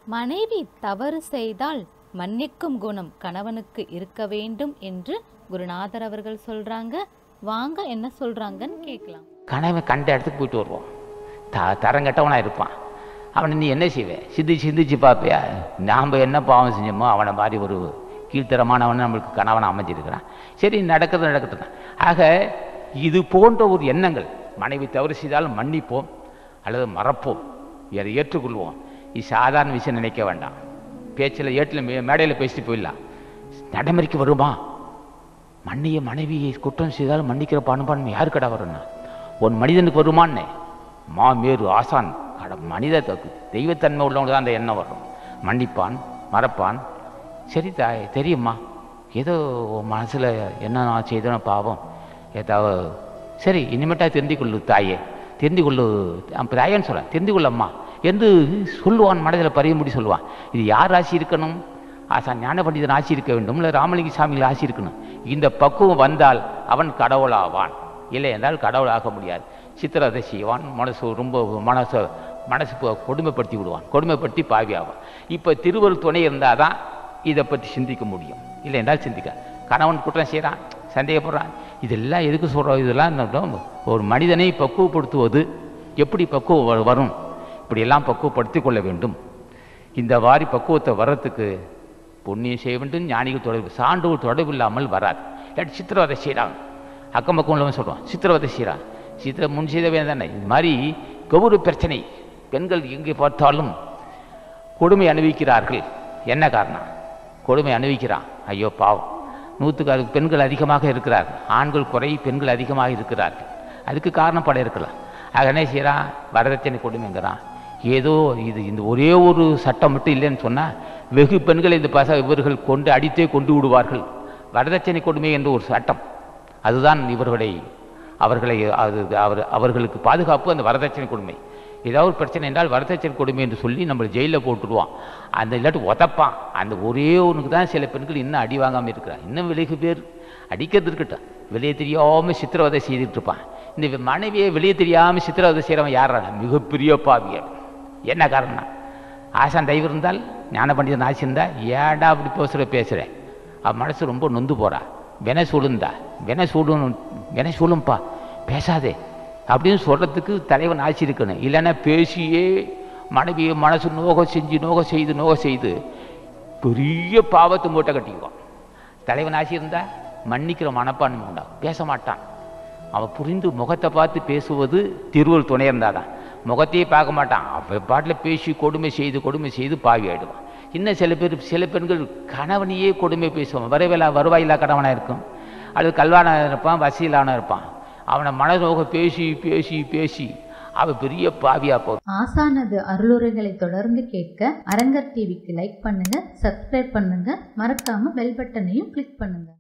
மனைவி தவறு செய்தால் மன்னிக்கும் குணம் கணவனுக்கு இருக்க வேண்டும் என்று குருநாதர் அவர்கள் சொல்றாங்க வாங்க என்ன சொல்றாங்கன்னு கேட்கலாம் கணவன் கண்ட இடத்துக்கு போயிட்டு வருவான் த தரங்கட்டவனாக இருப்பான் அவனை நீ என்ன செய்வே சிந்திச்சு சிந்திச்சு பார்ப்பியா நாம் என்ன பாவம் செஞ்சோமோ அவனை மாதிரி ஒரு கீழ்த்தரமானவன் நம்மளுக்கு கணவன் அமைஞ்சிருக்கிறான் சரி நடக்கிறது நடக்கட்டும் தான். ஆக இது போன்ற ஒரு எண்ணங்கள் மனைவி தவறு செய்தாலும் மன்னிப்போம் அல்லது மறப்போம் அதை ஏற்றுக்கொள்வோம் இது சாதாரண விஷயம் நினைக்க வேண்டாம் பேச்சில் ஏட்டில் மே மேடையில் பேசிட்டு போயிடலாம் நடைமுறைக்கு வருமா மன்னிய மனைவியை குற்றம் செய்தால் மன்னிக்கிற பண்பான்மை யாரு கடை வரணும் ஒரு மனிதனுக்கு வருமானே மாமேரு ஆசான் கட மனித தக்கு தெய்வத்தன்மை உள்ளவங்க தான் அந்த எண்ணம் வரும் மன்னிப்பான் மறப்பான் சரி தாய் தெரியுமா ஏதோ மனசில் என்ன நான் செய்தோம் பாவம் ஏதாவது சரி இனிமேட்டா தெரிந்து கொள்ளு தாயே தெரிந்து கொள்ளு அப்ப தாயேன்னு சொல்ல தெரிந்து கொள்ளம்மா என்று சொல்லுவான் மனதில் பறிய முடி சொல்லுவான் இது யார் ஆசி இருக்கணும் ஆசான் ஞான பண்டிதன் ஆசி இருக்க வேண்டும் இல்லை ராமலிங்க சாமிகள் ஆசி இருக்கணும் இந்த பக்குவம் வந்தால் அவன் கடவுளாவான் இல்லை என்றால் கடவுள் ஆக முடியாது சித்திரதை செய்வான் மனசு ரொம்ப மனசை மனசு ப- கொடுமைப்படுத்தி விடுவான் கொடுமைப்படுத்தி பாவி ஆவான் இப்போ திருவருள் துணை இருந்தால் தான் இதை பற்றி சிந்திக்க முடியும் இல்லை என்றால் சிந்திக்க கணவன் குற்றம் செய்கிறான் சந்தேகப்படுறான் இதெல்லாம் எதுக்கு சொல்கிறோம் இதெல்லாம் என்ன ஒரு மனிதனை பக்குவப்படுத்துவது எப்படி பக்குவம் வ- வரும் இப்படியெல்லாம் பக்குவப்படுத்திக் கொள்ள வேண்டும் இந்த வாரி பக்குவத்தை வர்றதுக்கு புண்ணியம் செய்ய வேண்டும் ஞானிகள் தொடர்பு சான்றோர் தொடர்பு இல்லாமல் வராது இல்லாட்டி சித்திரவதை செய்கிறாங்க அக்கம் பக்கம் உள்ளவன் சொல்கிறான் சித்திரவதை செய்கிறான் சித்திர முன் செய்தவே தானே இது மாதிரி கௌரவ பிரச்சனை பெண்கள் எங்கே பார்த்தாலும் கொடுமை அனுபவிக்கிறார்கள் என்ன காரணம் கொடுமை அனுபவிக்கிறான் ஐயோ பாவம் நூற்றுக்கு அது பெண்கள் அதிகமாக இருக்கிறார்கள் ஆண்கள் குறை பெண்கள் அதிகமாக இருக்கிறார்கள் அதுக்கு காரணம் பல இருக்கலாம் ஆக என்ன செய்கிறான் வரதட்சணை கொடுமைங்கிறான் ஏதோ இது இந்த ஒரே ஒரு சட்டம் மட்டும் இல்லைன்னு சொன்னால் வெகு பெண்களை இந்த பச இவர்கள் கொண்டு அடித்தே கொண்டு விடுவார்கள் வரதட்சணை கொடுமை என்ற ஒரு சட்டம் அதுதான் இவர்களை அவர்களை அது அவர் அவர்களுக்கு பாதுகாப்பு அந்த வரதட்சணை கொடுமை ஏதாவது ஒரு பிரச்சனை என்றால் வரதட்சணை கொடுமை என்று சொல்லி நம்மளை ஜெயிலில் போட்டுடுவான் அந்த இல்லாட்டி உதப்பான் அந்த ஒரே ஒன்றுக்கு தான் சில பெண்கள் இன்னும் அடி வாங்காமல் இருக்கிறான் இன்னும் வெகு பேர் அடிக்கிறது இருக்கட்டும் வெளியே தெரியாமல் சித்திரவதை செய்துட்டு இருப்பான் இந்த மனைவியை வெளியே தெரியாமல் சித்திரவதை செய்கிறவன் யாரா மிகப்பெரிய பாவியர் என்ன காரணம் ஆசான் தயவு இருந்தால் ஞான பண்டிதன் ஆசி இருந்தா ஏடா அப்படி பேசுகிற பேசுகிறேன் அவன் மனசு ரொம்ப நொந்து போறா வென சூழுந்தா வென சூடும் வென சூழும்பா பேசாதே அப்படின்னு சொல்கிறதுக்கு தலைவன் ஆட்சி இருக்கணும் இல்லைன்னா பேசியே மனைவியை மனசு நோக செஞ்சு நோக செய்து நோக செய்து பெரிய பாவத்தை மூட்டை கட்டிக்குவான் தலைவன் ஆட்சி இருந்தா மன்னிக்கிற மனப்பான்மை உண்டாகும் பேச மாட்டான் அவன் புரிந்து முகத்தை பார்த்து பேசுவது திருவள் துணை இருந்தாதான் முகத்தையே பார்க்க மாட்டான் அவன் பாட்டில் பேசி கொடுமை செய்து கொடுமை செய்து பாவி ஆயிடுவான் இன்னும் சில பேர் சில பெண்கள் கணவனையே கொடுமை பேசுவான் வரவேலா வருவாயில்லா கணவனாக இருக்கும் அல்லது கல்வானாக இருப்பான் வசீலான இருப்பான் அவனை மனநோக பேசி பேசி பேசி அவன் பெரிய பாவியா போகும் ஆசானது அருளுரைகளை தொடர்ந்து கேட்க அரங்கர் டிவிக்கு லைக் பண்ணுங்க சப்ஸ்கிரைப் பண்ணுங்க மறக்காம பெல் பட்டனையும் கிளிக் பண்ணுங்க